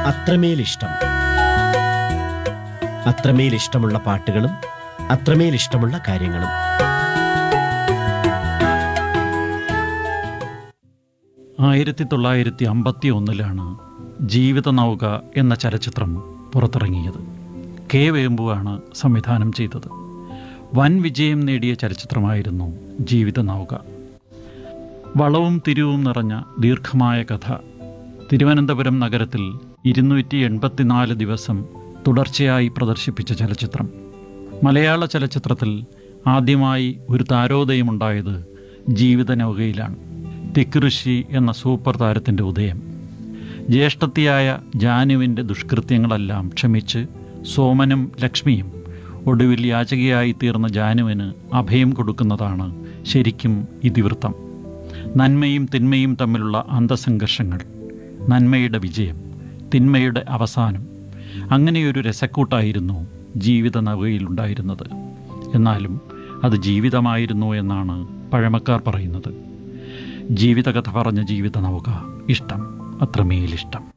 അത്രമേൽ ഇഷ്ടം അത്രമേൽ ഇഷ്ടമുള്ള പാട്ടുകളും അത്രമേൽ ഇഷ്ടമുള്ള കാര്യങ്ങളും ആയിരത്തി തൊള്ളായിരത്തി അമ്പത്തി ഒന്നിലാണ് ജീവിത നൗക എന്ന ചലച്ചിത്രം പുറത്തിറങ്ങിയത് കെ വേമ്പുവാണ് സംവിധാനം ചെയ്തത് വൻ വിജയം നേടിയ ചലച്ചിത്രമായിരുന്നു ജീവിത നൗക വളവും തിരിവും നിറഞ്ഞ ദീർഘമായ കഥ തിരുവനന്തപുരം നഗരത്തിൽ ഇരുന്നൂറ്റി എൺപത്തിനാല് ദിവസം തുടർച്ചയായി പ്രദർശിപ്പിച്ച ചലച്ചിത്രം മലയാള ചലച്ചിത്രത്തിൽ ആദ്യമായി ഒരു താരോദയമുണ്ടായത് ജീവിത നൗകയിലാണ് തിക്കുറിശി എന്ന സൂപ്പർ താരത്തിൻ്റെ ഉദയം ജ്യേഷ്ഠത്തിയായ ജാനുവിൻ്റെ ദുഷ്കൃത്യങ്ങളെല്ലാം ക്ഷമിച്ച് സോമനും ലക്ഷ്മിയും ഒടുവിൽ യാചകയായി തീർന്ന ജാനുവിന് അഭയം കൊടുക്കുന്നതാണ് ശരിക്കും ഇതിവൃത്തം നന്മയും തിന്മയും തമ്മിലുള്ള അന്തസംഘർഷങ്ങൾ നന്മയുടെ വിജയം തിന്മയുടെ അവസാനം അങ്ങനെയൊരു രസക്കൂട്ടായിരുന്നു ജീവിത നവകയിലുണ്ടായിരുന്നത് എന്നാലും അത് ജീവിതമായിരുന്നു എന്നാണ് പഴമക്കാർ പറയുന്നത് ജീവിതകഥ പറഞ്ഞ ജീവിത നൗക ഇഷ്ടം അത്രമേലിഷ്ടം